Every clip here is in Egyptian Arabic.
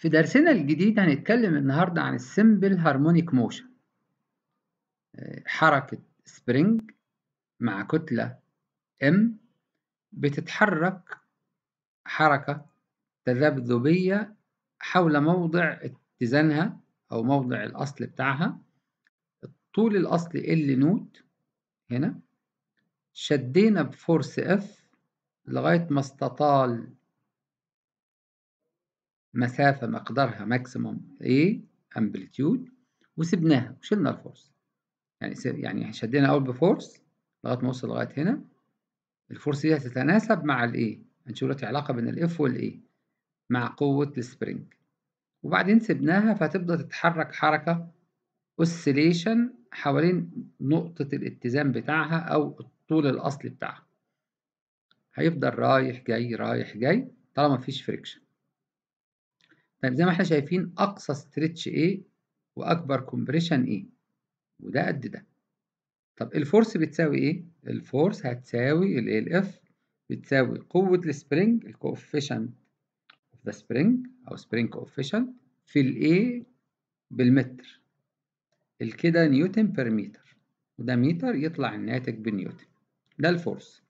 في درسنا الجديد هنتكلم النهاردة عن السمبل هارمونيك موشن حركة سبرينج مع كتلة M بتتحرك حركة تذبذبية حول موضع اتزانها أو موضع الأصل بتاعها الطول الأصلي ال نوت هنا شدينا بفورس F لغاية ما استطال مسافة مقدارها ماكسيموم A امبليتيود وسبناها وشلنا الفورس يعني يعني شدينا أول بفورس لغاية ما وصل لغاية هنا الفورس دي هتتناسب مع الايه هنشوف دلوقتي علاقة بين الاف والايه مع قوة السبرينج وبعدين سبناها فهتبدأ تتحرك حركة اوسيليشن حوالين نقطة الاتزان بتاعها أو الطول الأصلي بتاعها هيفضل رايح جاي رايح جاي طالما مفيش فريكشن طيب زي ما احنا شايفين أقصى ستريتش ايه وأكبر كومبريشن ايه وده قد ده طب الفورس بتساوي ايه؟ الفورس هتساوي ال اف بتساوي قوة السبرينج الكوفيشنت اوف ذا سبرينج أو سبرينج كوفيشنت في الايه بالمتر الكده نيوتن بير متر وده متر يطلع الناتج بالنيوتن ده الفورس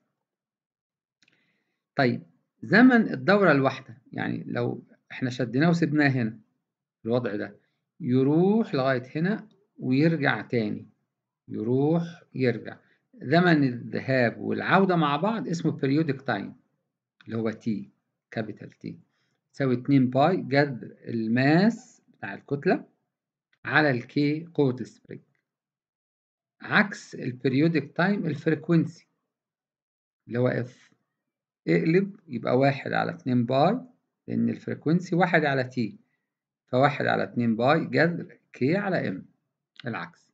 طيب زمن الدورة الواحدة يعني لو احنا شدناه وسبناه هنا الوضع ده يروح لغاية هنا ويرجع تاني يروح يرجع زمن الذهاب والعودة مع بعض اسمه periodic time اللي هو T كابيتال T تساوي 2 باي جذر الماس بتاع الكتلة على الكي قوة السبرينج عكس البريودك تايم الفريكونسي اللي هو F اقلب يبقى واحد على 2 باي لأن الفريكونسي واحد على T فواحد على 2 باي جذر كي على M العكس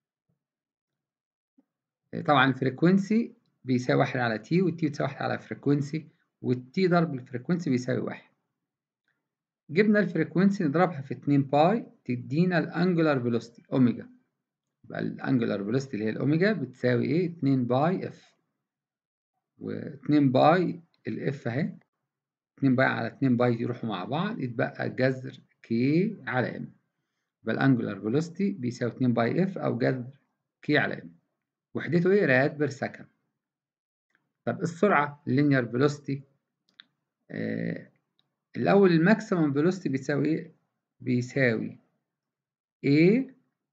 طبعا الفريكونسي بيساوي واحد على تي والتي بتساوي واحد على فريكونسي والتي ضرب الفريكونسي بيساوي واحد جبنا الفريكونسي نضربها في 2 باي تدينا الانجولار فيلوسيتي اوميجا يبقى الانجولار فيلوسيتي اللي هي الاوميجا بتساوي ايه 2 باي اف و2 باي الاف اهي 2 باي على 2 باي يروحوا مع بعض يتبقى جذر كي على ام يبقى الانجولار فيلوسيتي بيساوي 2 باي اف او جذر كي على ام وحدته ايه راد بير سكند طب السرعة اللينير فيلوسيتي آه الأول الماكسيمم فيلوسيتي بيساوي ايه؟ بيساوي A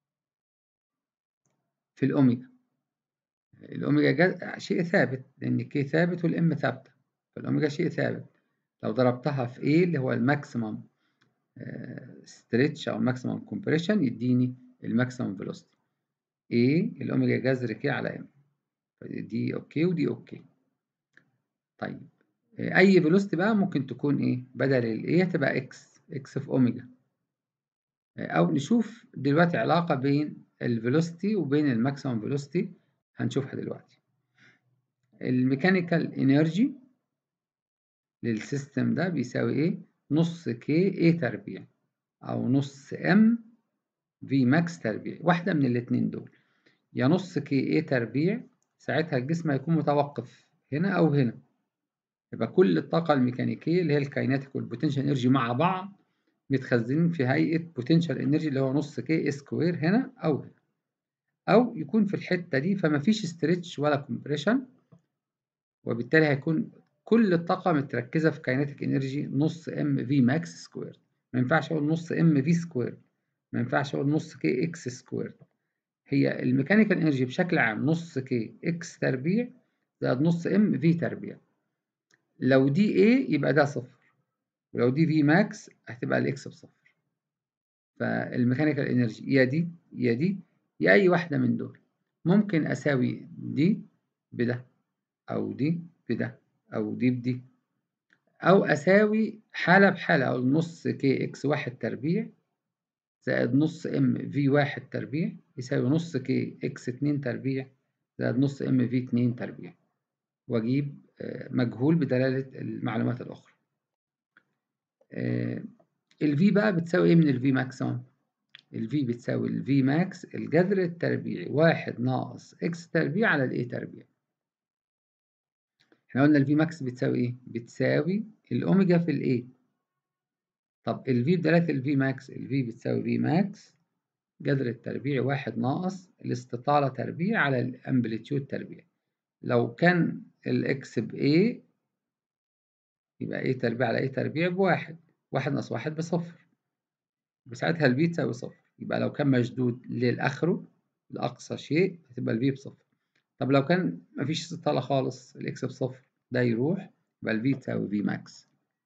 في الأوميجا الأوميجا شيء ثابت لأن كي ثابت والإم ثابتة فالأوميجا شيء ثابت لو ضربتها في A اللي هو الماكسيمم ستريتش أو الماكسيمم كومبريشن يديني الماكسيمم فيلوسيتي A الأوميجا جذر كي على M دي أوكي ودي أوكي طيب أي فيلوسيتي بقى ممكن تكون إيه بدل ال A هتبقى X X في أوميجا أو نشوف دلوقتي علاقة بين الفيلوسيتي وبين الماكسيمم فيلوسيتي هنشوفها دلوقتي الميكانيكال انرجي للسيستم ده بيساوي ايه نص كي اي تربيع او نص ام في ماكس تربيع واحدة من الاتنين دول يا نص كي اي تربيع ساعتها الجسم هيكون متوقف هنا او هنا يبقى كل الطاقة الميكانيكية اللي هي الكايناتيك والبوتنشال انرجي مع بعض متخزنين في هيئة بوتنشال انرجي اللي هو نص كي اي سكوير هنا او هنا او يكون في الحتة دي فما فيش ستريتش ولا كومبريشن وبالتالي هيكون كل الطاقة متركزة في كايناتيك انرجي نص ام في ماكس سكوير ما ينفعش اقول نص ام في سكوير ما ينفعش اقول نص كي اكس سكوير هي الميكانيكال انرجي بشكل عام نص كي اكس تربيع زائد نص ام في تربيع لو دي A يبقى ده صفر ولو دي في ماكس هتبقى الاكس بصفر فالميكانيكال انرجي يا دي يا دي يا اي واحدة من دول ممكن اساوي دي بده او دي بده او دي بدي او اساوي حالة بحالة او نص كي اكس واحد تربيع زائد نص ام في واحد تربيع يساوي نص كي اكس اتنين تربيع زائد نص ام في اتنين تربيع واجيب مجهول بدلالة المعلومات الأخرى الفي بقى بتساوي ايه من الفي ماكسيمم الفي بتساوي الفي ماكس الجذر التربيعي واحد ناقص اكس تربيع على الاي تربيع احنا قلنا الفي ماكس بتساوي ايه بتساوي الاوميجا في الاي طب ال V بدلالة ال V max ال V بتساوي V max جذر التربيع واحد ناقص الاستطالة تربيع على الامبليتيود تربيع لو كان ال X ب A يبقى A تربيع على A تربيع بواحد واحد ناقص واحد بصفر وساعتها ال V تساوي صفر يبقى لو كان مشدود للآخره لأقصى شيء هتبقى ال V بصفر طب لو كان مفيش استطالة خالص ال X بصفر ده يروح يبقى ال V تساوي V max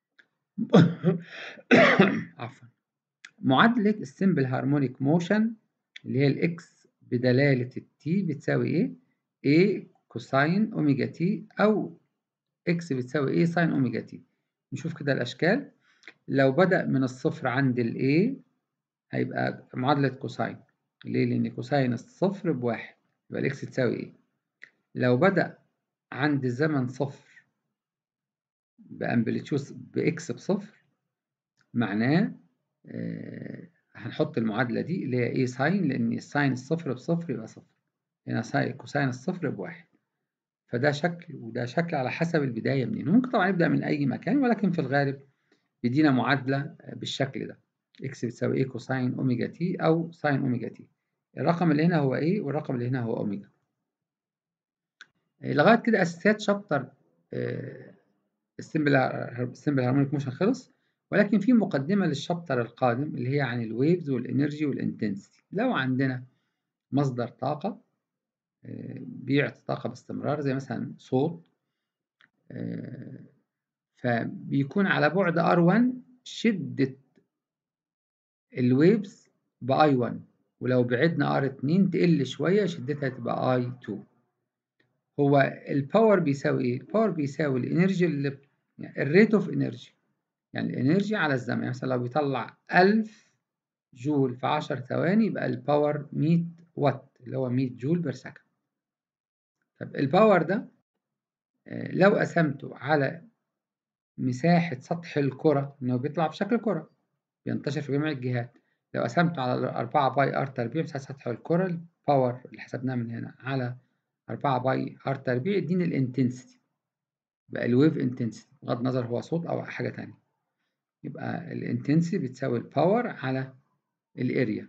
عفوا معادلة السمبل هارمونيك موشن اللي هي الاكس بدلالة التي بتساوي ايه؟ A كوساين اوميجا تي او اكس بتساوي A ساين اوميجا تي نشوف كده الاشكال لو بدأ من الصفر عند ال A هيبقى معادلة كوساين ليه؟ لأن كوساين الصفر بواحد يبقى الاكس تساوي ايه؟ لو بدأ عند الزمن صفر بأمبليتيوس بإكس بصفر معناه آه هنحط المعادلة دي اللي هي إيه ساين لأن الساين الصفر بصفر يبقى صفر هنا ساين كوساين الصفر بواحد فده شكل وده شكل على حسب البداية منين ممكن طبعا نبدأ من أي مكان ولكن في الغالب بيدينا معادلة بالشكل ده إكس بتساوي إيه كوساين أوميجا تي أو ساين أوميجا تي الرقم اللي هنا هو إيه والرقم اللي هنا هو أوميجا لغاية كده أساسيات شابتر آه السمبل السمبل هارمونيك موشن خلص ولكن في مقدمة للشابتر القادم اللي هي عن الويفز والانرجي والانتنسيتي لو عندنا مصدر طاقة بيعطي طاقة باستمرار زي مثلا صوت فبيكون على بعد R1 شدة الويفز ب I1 ولو بعدنا R2 تقل شوية شدتها تبقى I2 هو الباور بيساوي ايه؟ الباور بيساوي الانرجي اللي يعني الريت اوف انرجي يعني الانرجي على الزمن يعني مثلا لو بيطلع 1000 جول في 10 ثواني يبقى الباور 100 وات اللي هو 100 جول بير سكند طب الباور ده لو قسمته على مساحة سطح الكرة إنه بيطلع بشكل كرة بينتشر في جميع الجهات لو قسمته على 4 باي ار تربيع مساحة سطح الكرة الباور اللي حسبناها من هنا على 4 باي ار تربيع يديني الانتنسيتي يبقى الويف انتنسيتي بغض النظر هو صوت أو حاجة تانية يبقى الانتنسيتي بتساوي الباور على الاريا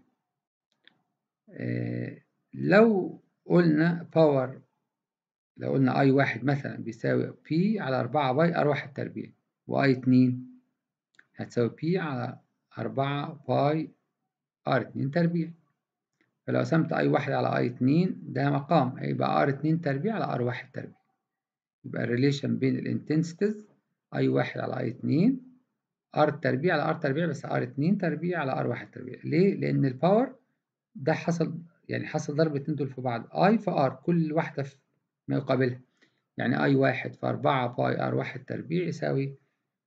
آه لو قلنا باور لو قلنا اي واحد مثلا بيساوي بي على 4 باي ار واحد تربيع واي اتنين هتساوي بي على 4 باي ار اتنين تربيع فلو قسمت اي واحد على اي اتنين ده مقام هيبقى ار اتنين تربيع على ار واحد تربيع يبقى الريليشن بين الانتنسيتيز اي واحد على اي اتنين ار تربيع على ار تربيع بس ار اتنين تربيع على ار واحد تربيع ليه؟ لأن الباور ده حصل يعني حصل ضرب الاتنين دول في بعض اي في ار كل واحدة في ما يقابلها يعني اي واحد في أربعة باي ار واحد تربيع يساوي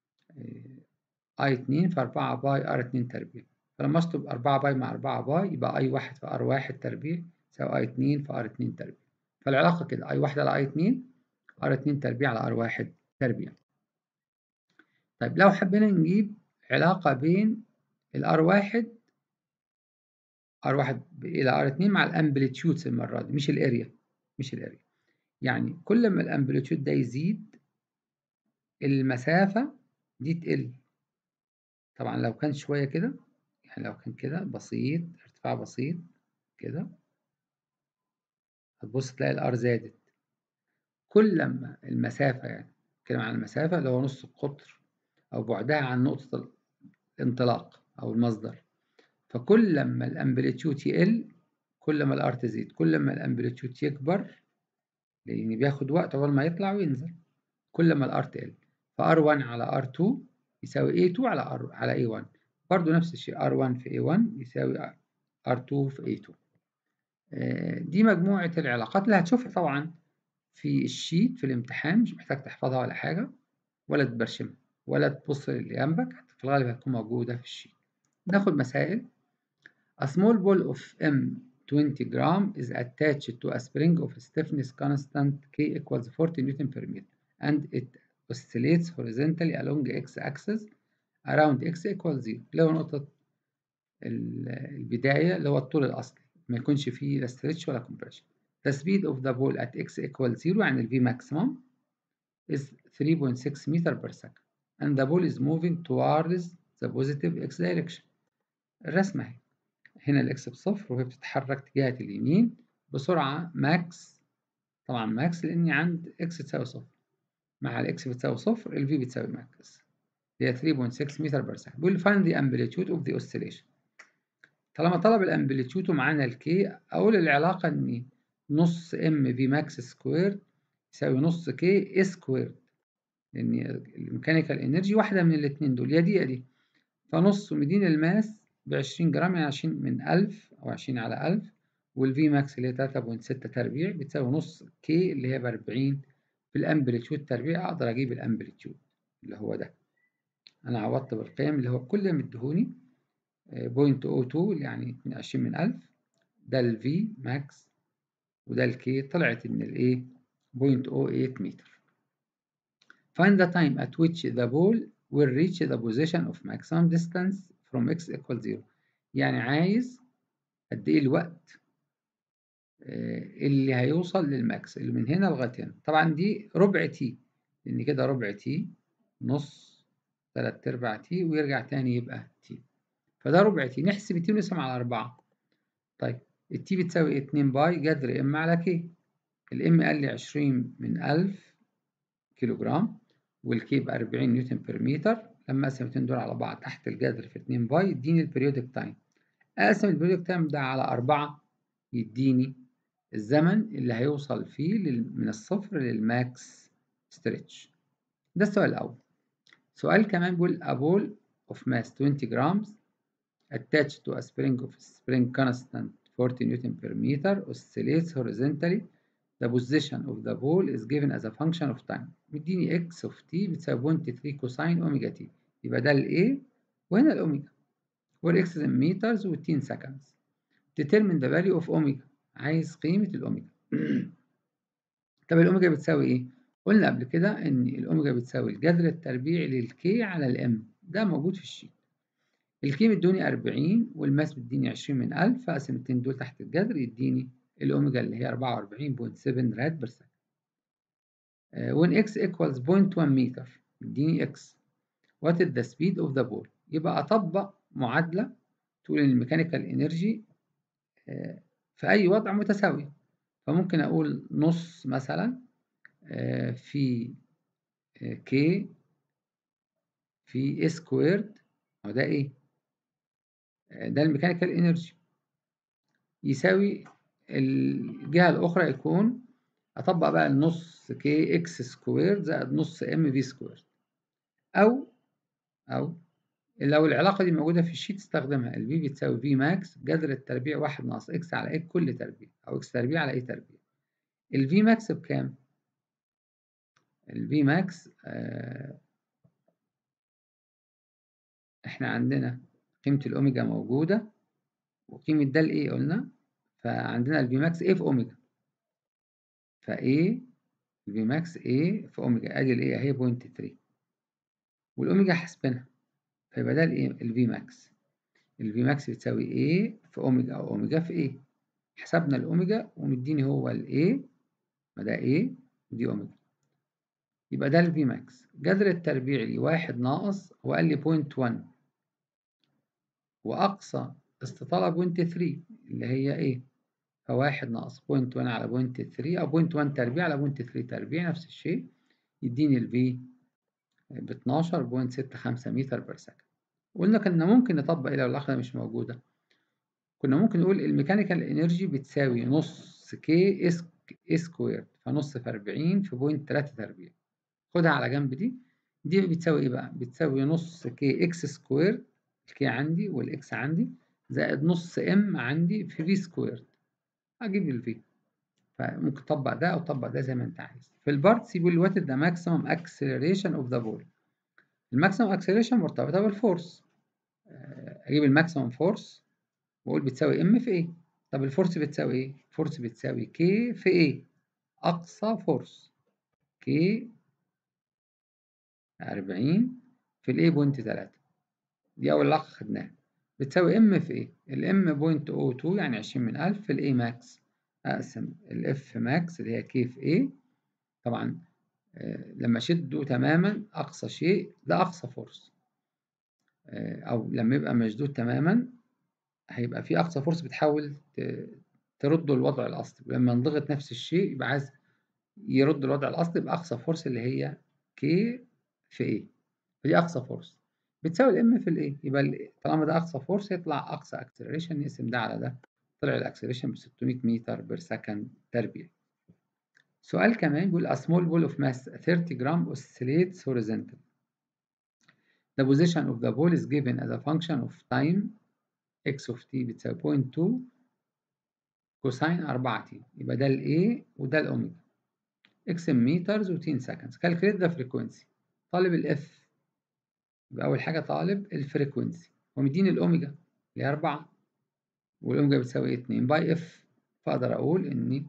اي اتنين في أربعة باي ار اتنين تربيع فلما اشطب أربعة باي مع أربعة باي يبقى اي واحد في ار واحد تربيع يساوي اي اتنين في ار اتنين تربيع فالعلاقة كده اي واحد على اي اتنين ار اتنين تربيع على ار واحد تربيع طيب لو حبينا نجيب علاقة بين الار واحد ار واحد إلى ار اتنين مع الامبليتيودز المرة دي مش الاريا مش الاريا يعني كل ما الامبليتيود ده يزيد المسافة دي تقل طبعا لو كان شوية كده يعني لو كان كده بسيط ارتفاع بسيط كده هتبص تلاقي الار زادت كل ما المسافة يعني نتكلم عن المسافة اللي هو نص القطر أو بعدها عن نقطة الانطلاق أو المصدر فكل ما الأمبليتيود يقل كل ما الار تزيد كل ما الأمبليتيود يكبر لأن بياخد وقت عقبال ما يطلع وينزل كل ما الار تقل فار1 على ار2 يساوي a2 على R على a1 برضه نفس الشيء r1 في a1 يساوي r2 في a2 دي مجموعة العلاقات اللي هتشوفها طبعا في الشيت في الامتحان مش محتاج تحفظها ولا حاجة ولا تبرشمها ولا تبص اللي جنبك في الغالب هتكون موجودة في الشيت ناخد مسائل A small ball of M 20 gram is attached to a spring of stiffness constant K equals 40 Newton per meter and it oscillates horizontally along x-axis around x equals 0 اللي هو نقطة البداية اللي هو الطول الأصلي ما يكونش فيه لا stretch ولا compression The speed of the ball at x equals 0 يعني ال V maximum is 3.6 meter per second and the ball is moving towards the positive x direction الرسمة اهي هنا الاكس بصفر وهي بتتحرك تجاه اليمين بسرعة ماكس طبعا ماكس لأني عند اكس تساوي صفر مع الاكس بتساوي صفر الفي بتساوي ماكس هي 3.6 متر بير سكند بيقول find the amplitude of the oscillation طالما طلب الامبليتيود ومعانا الكي اقول العلاقة ان نص ام في ماكس سكوير يساوي نص كي سكوير لان الميكانيكال انرجي واحدة من الاتنين دول يا دي يا دي فنص مدين الماس ب 20 جرام يعني 20 من 1000 او 20 على 1000 والفي ماكس اللي هي 3.6 تربيع بتساوي نص كي اللي هي ب 40 بالامبليتيود تربيع اقدر اجيب الامبليتيود اللي هو ده انا عوضت بالقيم اللي هو كل مديهوني 0.02 يعني 20 من 1000 ده ال V max وده ال K طلعت إن ال A 0.08 متر. Find the time at which the ball will reach the position of maximum distance from x equals 0 يعني عايز قد إيه الوقت اللي هيوصل للماكس اللي من هنا لغاية هنا طبعا دي ربع تي لأن كده ربع تي نص تلات أرباع تي ويرجع تاني يبقى تي فده ربع تي نحسب التي ونقسم على أربعة طيب التي بتساوي اتنين باي جذر ام على كي الام قال لي عشرين من ألف كيلو جرام والكي بأربعين نيوتن بير متر لما أقسم الاتنين دول على بعض تحت الجذر في اتنين باي يديني البريودك تايم أقسم البريودك تايم ده على أربعة يديني الزمن اللي هيوصل فيه من الصفر للماكس ستريتش ده السؤال الأول سؤال كمان بيقول a ball of mass 20 grams attached to a spring of spring constant 40 newton per meter oscillates horizontally the position of the ball is given as a function of time مديني x of t بتساوي 0.3 كوساين اوميجا t يبقى ده ال a وهنا الاوميجا where x is in meters و 10 seconds determine the value of omega عايز قيمة الأوميجا طب الأوميجا بتساوي إيه؟ قلنا قبل كده إن الأوميجا بتساوي الجذر التربيعي للكي على الإم ده موجود في الشيت الكي مدوني 40 والماس بتديني 20 من 1000 فأقسم الاتنين دول تحت الجذر يديني الأوميجا اللي هي 44.7 راد بير سكند when x equals 0.1 متر يديني x what is the speed of the ball يبقى أطبق معادلة تقول إن الميكانيكال انرجي في أي وضع متساوية فممكن أقول نص مثلا في k في سكويرد هو ده إيه؟ ده الميكانيكال انرجي يساوي الجهة الأخرى يكون أطبق بقى النص كي إكس سكوير زائد نص إم في سكوير أو أو لو العلاقة دي موجودة في الشيت استخدمها ال V بتساوي V ماكس جذر التربيع واحد ناقص إكس على إيه كل تربيع أو إكس تربيع على إيه تربيع ال V ماكس بكام؟ ال V ماكس آه إحنا عندنا قيمة الأوميجا موجودة وقيمة ده الإيه قلنا فعندنا ال V ماكس إيه في أوميجا فإيه ال V ماكس إيه في أوميجا أدي الإيه أهي بوينت 3 والأوميجا حاسبينها فيبقى ده الايه الفي ماكس الفي ماكس بتساوي ايه في اوميجا او اوميجا في ايه حسبنا الاوميجا ومديني هو الايه ما ده ايه ودي اوميجا يبقى ده الفي ماكس جذر التربيع لي واحد ناقص هو قال لي بوينت 1 واقصى استطالة بوينت 3 اللي هي ايه فواحد ناقص بوينت 1 على بوينت 3 او بوينت 1 تربيع على بوينت 3 تربيع نفس الشيء يديني الفي ب 12.65 متر بير سكند قلنا كنا ممكن نطبق ايه لو العلاقة مش موجودة كنا ممكن نقول الميكانيكال انرجي بتساوي نص كي اس سكوير فنص في 40 في بوينت 3 تربيع خدها على جنب دي دي بتساوي ايه بقى بتساوي نص كي اكس سكوير الكي عندي والاكس عندي زائد نص ام عندي في في سكوير اجيب الفي فممكن تطبق ده او تطبق ده زي ما انت عايز في البارتس بيقول لي وات ذا ماكسيمم اكسلريشن اوف ذا بول الماكسيمم اكسلريشن مرتبطه بالفورس اجيب الماكسيمم فورس واقول بتساوي ام في ايه طب الفورس بتساوي ايه الفورس بتساوي كي في ايه اقصى فورس كي 40 في الايه بوينت 3 دي اول علاقه خدناها بتساوي ام في ايه الام بوينت او 2 يعني 20 من 1000 في الاي ماكس اقسم الاف ماكس اللي هي كي في ايه طبعا آه لما شده تماما اقصى شيء ده اقصى فورس أو لما يبقى مشدود تماما هيبقى في أقصى فورس بتحاول ترده الوضع الأصلي لما نضغط نفس الشيء يبقى عايز يرد الوضع الأصلي بأقصى فورس اللي هي كي في A فدي أقصى فورس بتساوي الام في الاي يبقى طالما ده أقصى فورس يطلع أقصى اكسلريشن نقسم ده على ده طلع الاكسلريشن ب 600 متر بير سكند تربيع سؤال كمان بيقول a small ball of mass 30 gram oscillates horizontal the position of the ball is given as a function of time x of t بتساوي 0.2 كوساين 4 t يبقى ده ال A وده الأوميجا x meters و 10 seconds calculate the frequency طالب ال F يبقى أول حاجة طالب الفريكونسي ومديني الأوميجا اللي هي 4 والأوميجا بتساوي 2 باي F فأقدر أقول إني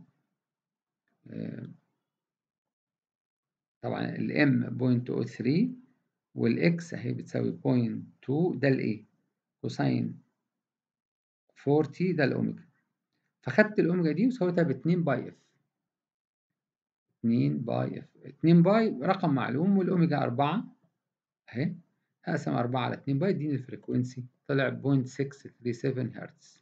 طبعا ال M 0.03 والإكس أهي بتساوي 0.2 ده الإيه كوساين 40 ده الأوميجا فخدت الأوميجا دي وسويتها ب 2 باي اف 2 باي اف 2 باي رقم معلوم والأوميجا 4 أهي أقسم 4 على 2 باي يديني الفريكونسي طلع 0.637 هرتز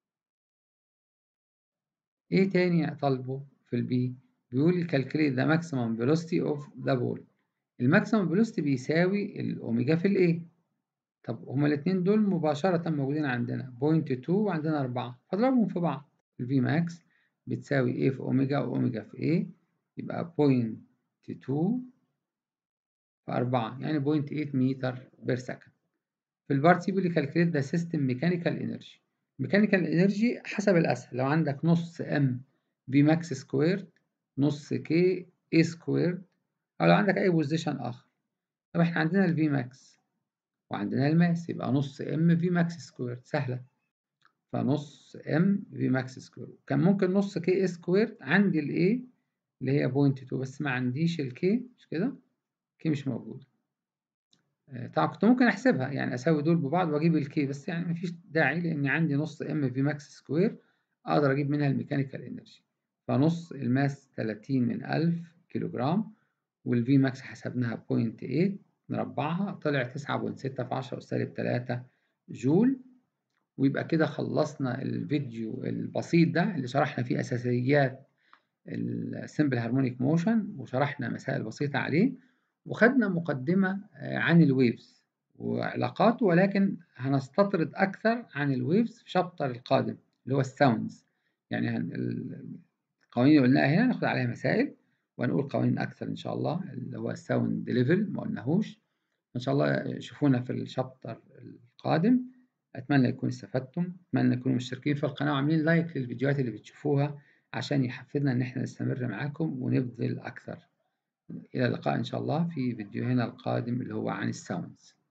إيه تاني طالبه في البي بيقول calculate the maximum velocity of the ball الماكسيمم velocity بيساوي الأوميجا في الإيه طب هما الاتنين دول مباشرة موجودين عندنا 0.2 وعندنا 4 فاضربهم في بعض الفي ماكس بتساوي A في أوميجا وأوميجا في A يبقى 0.2 في 4 يعني 0.8 متر بير سكند في البارت بيقول لي calculate the system mechanical energy mechanical energy حسب الأسهل لو عندك نص M V max سكويرد نص K A سكويرد أو لو عندك أي بوزيشن آخر طب إحنا عندنا ال V max وعندنا الماس يبقى نص M V max سكويرد سهلة فنص M V max سكويرد كان ممكن نص K A سكويرد عندي ال A اللي هي 0.2 بس ما عنديش ال K مش كده K مش موجودة طبعا كنت ممكن احسبها يعني اساوي دول ببعض واجيب الكي بس يعني مفيش داعي لان عندي نص ام في ماكس سكوير اقدر اجيب منها الميكانيكال انرجي فنص الماس 30 من 1000 كيلو جرام والفي ماكس حسبناها 0.8 نربعها طلع 9.6 في 10 أس سالب 3 جول ويبقى كده خلصنا الفيديو البسيط ده اللي شرحنا فيه اساسيات السمبل هارمونيك موشن وشرحنا مسائل بسيطة عليه وخدنا مقدمة عن الويفز وعلاقاته ولكن هنستطرد أكثر عن الويفز في شابتر القادم اللي هو الساوندز يعني القوانين اللي قلناها هنا ناخد عليها مسائل وهنقول قوانين أكثر إن شاء الله اللي هو الساوند ليفل ما قلناهوش إن شاء الله شوفونا في الشابتر القادم أتمنى يكون استفدتم أتمنى تكونوا مشتركين في القناة وعاملين لايك للفيديوهات اللي بتشوفوها عشان يحفزنا إن إحنا نستمر معاكم ونبذل أكثر إلى اللقاء إن شاء الله في فيديوهنا القادم اللي هو عن الساوندز